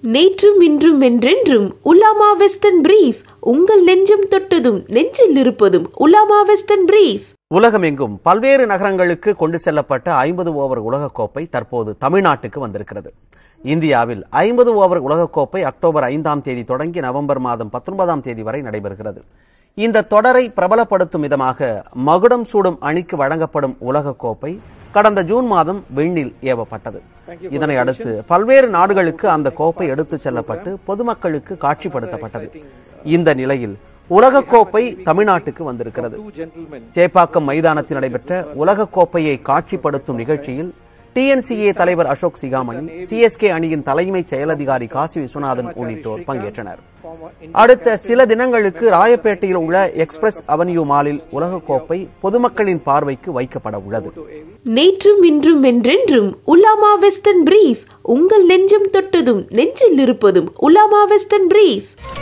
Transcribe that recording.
நேற்றும் இன்றும் என்றென்றும் உலாமா வெஸ்டர்ன் பிரீஃப் உங்கள் நெஞ்சம் தொட்டதும் நெஞ்சில் இருப்பதும் உலாமா வெஸ்டர்ன் பிரீஃப் உலகமெங்கும் பல்வேறு நகரங்களுக்கு கொண்டு செல்லப்பட்ட ஐம்பது ஓவர் உலகக்கோப்பை தற்போது தமிழ்நாட்டுக்கு வந்திருக்கிறது இந்தியாவில் ஐம்பது ஓவர் உலகக்கோப்பை அக்டோபர் ஐந்தாம் தேதி தொடங்கி நவம்பர் மாதம் பத்தொன்பதாம் தேதி வரை நடைபெறுகிறது இந்த தொடரை பிரபலப்படுத்தும் விதமாக மகுடம் சூடும் அணிக்கு வழங்கப்படும் உலகக்கோப்பை கடந்த ஜூன் மாதம் விண்ணில் ஏவப்பட்டது இதனை அடுத்து பல்வேறு நாடுகளுக்கு அந்த கோப்பை எடுத்துச் செல்லப்பட்டு பொதுமக்களுக்கு காட்சிப்படுத்தப்பட்டது இந்த நிலையில் உலகக்கோப்பை தமிழ்நாட்டுக்கு வந்திருக்கிறது சேப்பாக்கம் மைதானத்தில் நடைபெற்ற உலகக்கோப்பையை காட்சிப்படுத்தும் நிகழ்ச்சியில் டிஎன்சிஏ தலைவர் அசோக் சிகாமணி சிஎஸ்கே அணியின் தலைமை செயலதிகாரி காசி விஸ்வநாதன் உள்ளிட்டோர் பங்கேற்றனர் அடுத்த சில தினங்களுக்கு ராயப்பேட்டையில் உள்ள எக்ஸ்பிரஸ் அவென்யூ மாலில் உலகக்கோப்பை பொதுமக்களின் பார்வைக்கு வைக்கப்பட உள்ளது நேற்றும் இன்றும் என்றென்றும் உலாமா வெஸ்டர்ன் பிரீஃப் உங்கள் நெஞ்சம் தொட்டதும் நெஞ்சில் இருப்பதும் உலாமா வெஸ்டர்ன் பிரீஃப்